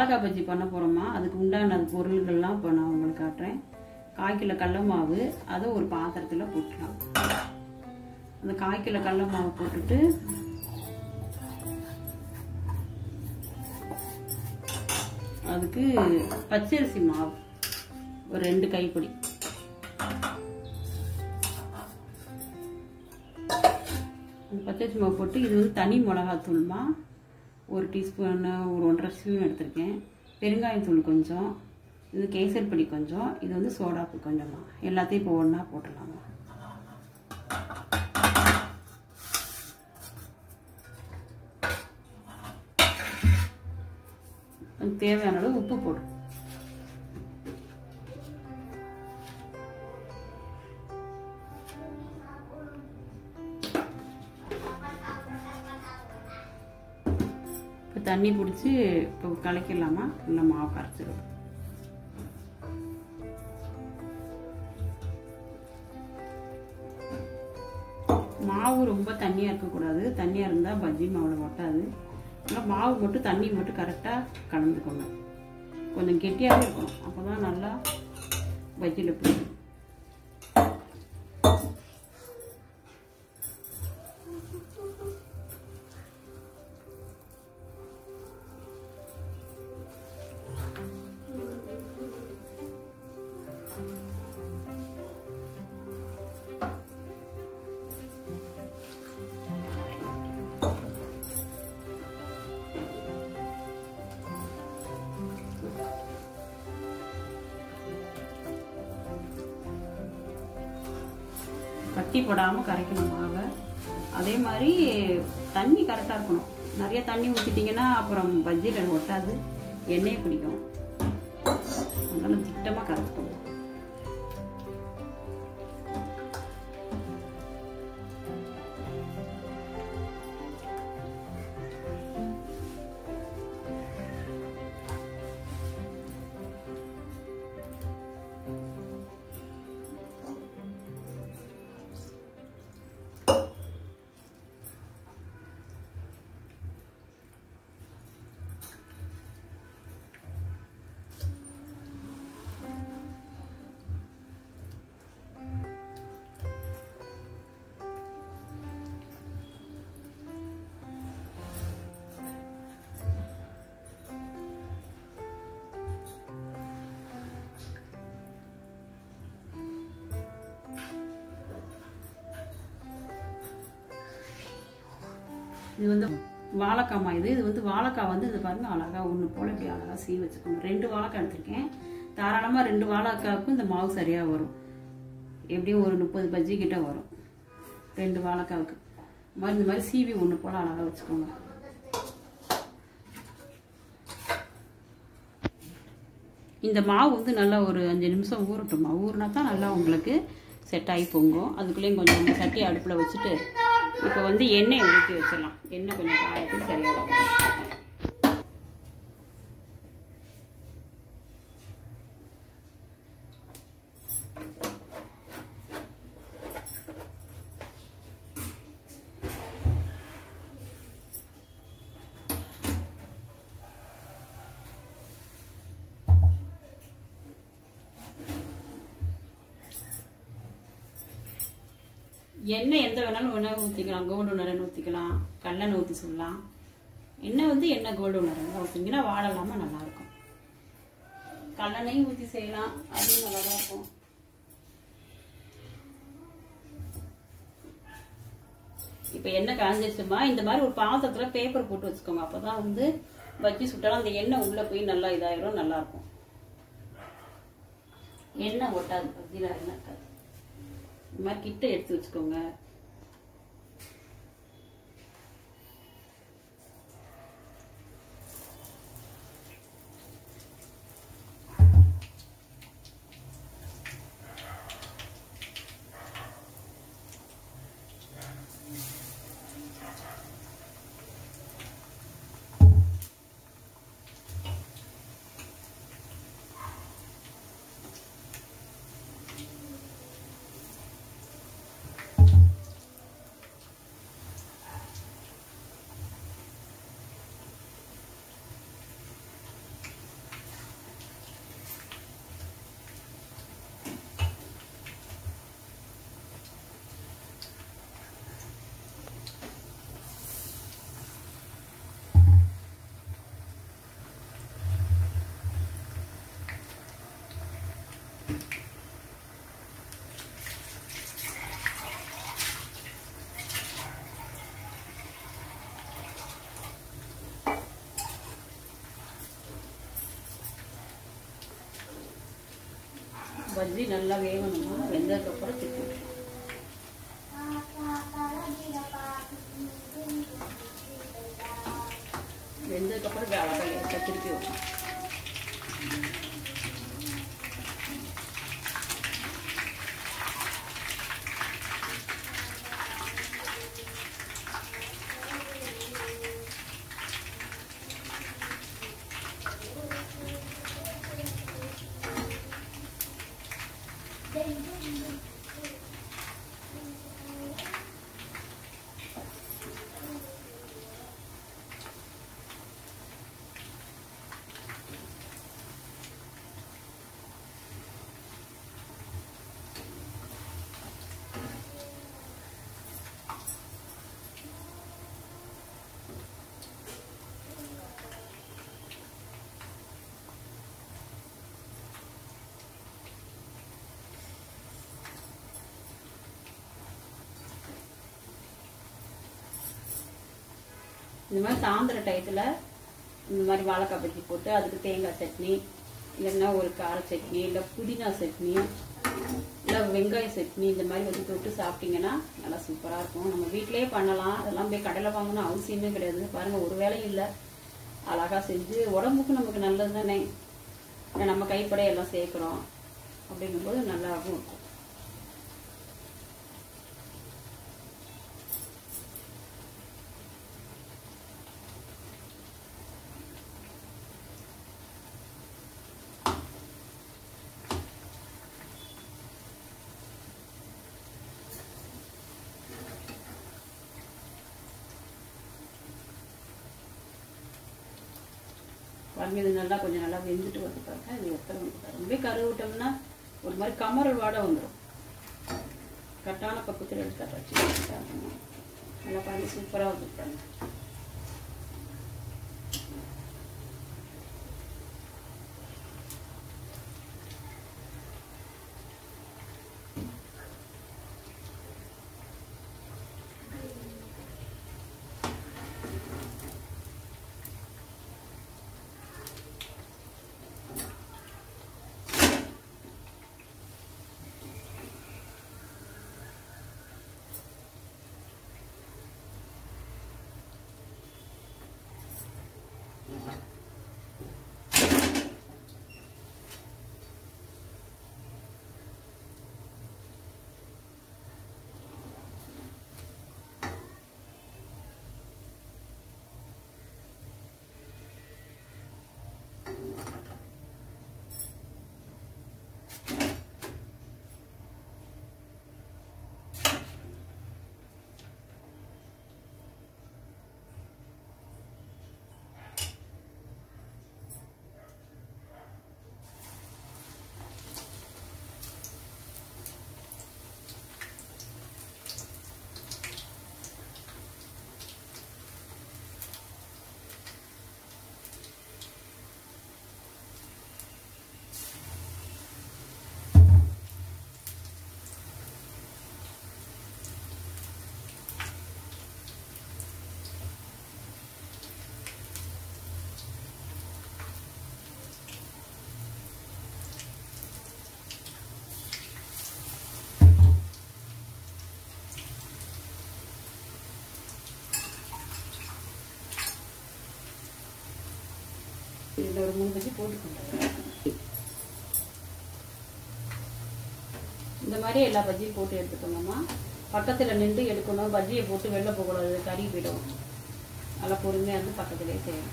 வாழைக்காய் பஜ்ஜி பண்ண போகிறோமா அதுக்கு உண்டான பொருள்கள்லாம் இப்போ நான் உங்களுக்கு காட்டுறேன் கால் கிலோ கடல மாவு அதை ஒரு பாத்திரத்தில் போட்டுக்கலாம் அந்த கால் கிலோ கடல மாவு போட்டுட்டு அதுக்கு பச்சரிசி மாவு ஒரு ரெண்டு கைப்பிடி அந்த பச்சரிசி மாவு போட்டு இது வந்து தனி மிளகாத்தூள்மா ஒரு டீஸ்பூன் ஒரு ஒன்றரை ஸ்பூன் எடுத்திருக்கேன் பெருங்காயத்தூள் கொஞ்சம் இது கேசர் பொடி கொஞ்சம் இது வந்து சோடாப்பு கொஞ்சமா எல்லாத்தையும் இப்போ ஒன்றா போட்டுடலாமா அதுக்கு தேவையான அளவு உப்பு போடும் இப்போ தண்ணி பிடிச்சி இப்போ கலக்கிடலாமா இல்லை மாவு கரைச்சிடும் மாவு ரொம்ப தண்ணியாக இருக்கக்கூடாது தண்ணியாக இருந்தால் பஜ்ஜி மாவில் ஒட்டாது ஆனால் மாவு மட்டும் தண்ணி மட்டும் கரெக்டாக கலந்துக்கணும் கொஞ்சம் கெட்டியாகவே இருக்கணும் அப்போ தான் நல்லா பஜ்ஜியில் பிடிக்கும் கட்டி போடாமல் கரைக்கணும் மாவை அதே மாதிரி தண்ணி கரெக்டாக இருக்கணும் நிறைய தண்ணி ஊற்றிட்டிங்கன்னா அப்புறம் பஜ்ஜியில் ஒட்டாது எண்ணெயை பிடிக்கும் அதனால திட்டமாக கரைச்சிக்கணும் இது வந்து வாழைக்காமா இது இது வந்து வாழைக்காய் வந்து இது பாருங்க அழகா ஒன்று போல இப்படி அழகா சீ வச்சுக்கணும் ரெண்டு வாழைக்காய் எடுத்திருக்கேன் தாராளமாக ரெண்டு வாழைக்காய்க்கும் இந்த மாவு சரியாக வரும் எப்படியும் ஒரு முப்பது பஜ்ஜி கிட்ட வரும் ரெண்டு வாழைக்காவுக்கு இந்த மாதிரி இந்த மாதிரி சீவி ஒன்று போல அழகா வச்சுக்கோங்க இந்த மாவு வந்து நல்லா ஒரு அஞ்சு நிமிஷம் ஊறட்டுமா ஊறினா தான் நல்லா உங்களுக்கு செட் ஆகி பொங்கும் அதுக்குள்ளேயும் கொஞ்சம் இந்த சட்டி அடுப்பில் வச்சுட்டு இப்போ வந்து எண்ணெய் ஊற்றி வச்சிடலாம் எண்ணெய் கொஞ்சம் காயத்துக்கு சரியாக வரும் எண்ணெய் எந்த வேணாலும் வேணாலும் ஊற்றிக்கலாம் கோல்டு உணரன் ஊற்றிக்கலாம் கடலெண்ணெய் ஊற்றி சொல்லலாம் எண்ணெய் வந்து எண்ணெய் கோல்டு உணரன் ஊற்றிங்கன்னா வாழை இல்லாமல் நல்லாயிருக்கும் கடலெண்ணையும் ஊற்றி செய்யலாம் அதுவும் நல்லா தான் இருக்கும் இப்போ எண்ணெய் காஞ்சிருச்சுமா இந்த மாதிரி ஒரு பாத்திரத்தில் பேப்பர் போட்டு வச்சுக்கோங்க அப்போ தான் வந்து பஜ்ஜி சுட்டாலும் அந்த எண்ணெய் உள்ளே போய் நல்லா இதாயிரும் நல்லா இருக்கும் எண்ணெய் ஒட்டாது பஜ்ஜியில் எண்ணெய் இருக்காது இந்த மாதிரி கிட்ட எடுத்து வச்சுக்கோங்க பஜ்ஜி நல்லா வேகணுமா வெந்ததுக்கப்புறம் திருப்பி விட்டுறலாம் வெந்ததுக்கப்புறம் அழகாக லேசாக திருப்பி விடணும் இந்த மாதிரி சாயந்தர டயத்தில் இந்த மாதிரி வாழைக்காய் பஜ்ஜி போட்டு அதுக்கு தேங்காய் சட்னி இல்லைன்னா ஒரு கார சட்னி இல்லை புதினா சட்னி இல்லை வெங்காய சட்னி இந்த மாதிரி வந்து தொட்டு சாப்பிட்டீங்கன்னா நல்லா சூப்பராக இருக்கும் நம்ம வீட்டிலேயே பண்ணலாம் அதெல்லாம் போய் கடையில் வாங்கணும் அவசியமே கிடையாது பாருங்கள் ஒரு வேலையும் இல்லை அழகாக செஞ்சு உடம்புக்கு நமக்கு நல்லது தானே ஏன்னா நம்ம கைப்பட எல்லாம் சேர்க்குறோம் அப்படிங்கும்போது நல்லாவும் இருக்கும் பாருங்க இது நல்லா கொஞ்சம் நல்லா வெந்துட்டு வந்து பாருங்க இது எத்தனை வந்து பாருங்க அப்படியே கரு விட்டோம்னா ஒரு மாதிரி கமரல் வாடை வந்துடும் கட்டான பக்கத்தில் எடுத்து வச்சு நல்லா பாருங்க சூப்பராக வந்துருக்காங்க இதில் ஒரு மூணு பஜ்ஜி போட்டுக்கோங்க இந்த மாதிரி எல்லா பஜ்ஜியும் போட்டு எடுத்துக்கோங்கம்மா பக்கத்தில் நின்று எடுக்கணும் பஜ்ஜியை போட்டு வெளில போகக்கூடாது கறி போயிடும் நல்லா பொறுமையாக இருந்து பக்கத்துலேயே செய்யணும்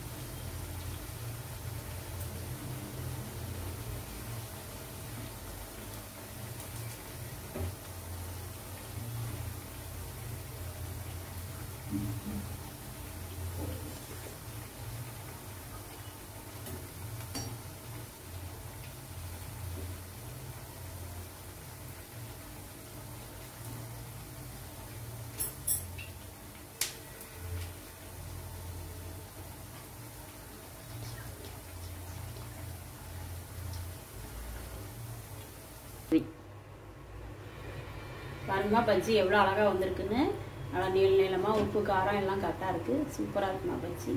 பாருங்கம்மா பஜ்ஜி எவ்வளோ அழகாக வந்திருக்குன்னு நல்லா நீள நீளமாக உப்பு காரம் எல்லாம் கரெக்டாக இருக்குது சூப்பராக இருக்குமா பஜ்ஜி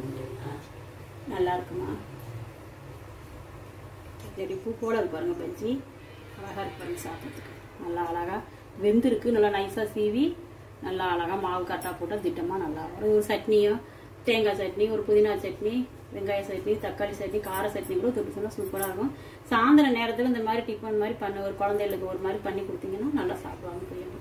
நல்லா இருக்குமா சரி பூ போல இருக்கு பாருங்க பஜ்ஜி அழகாக இருக்கு பண்ணி சாப்பிட்றதுக்கு நல்லா அழகாக வெந்திருக்கு நல்லா நைஸாக சீவி நல்லா அழகாக மாவு கரெக்டாக போட்டால் திட்டமாக நல்லா வரும் ஒரு சட்னியோ தேங்காய் சட்னி ஒரு புதினா சட்னி வெங்காய சட்னி தக்காளி சட்னி கார சட்னி கூட தொட்டு சொன்னால் சூப்பராக இருக்கும் சாயந்தர நேரத்தில் இந்த மாதிரி டிஃபன் மாதிரி பண்ண ஒரு குழந்தைகளுக்கு ஒரு மாதிரி பண்ணி கொடுத்தீங்கன்னா நல்லா சாப்பிடுவாங்க பிள்ளைங்க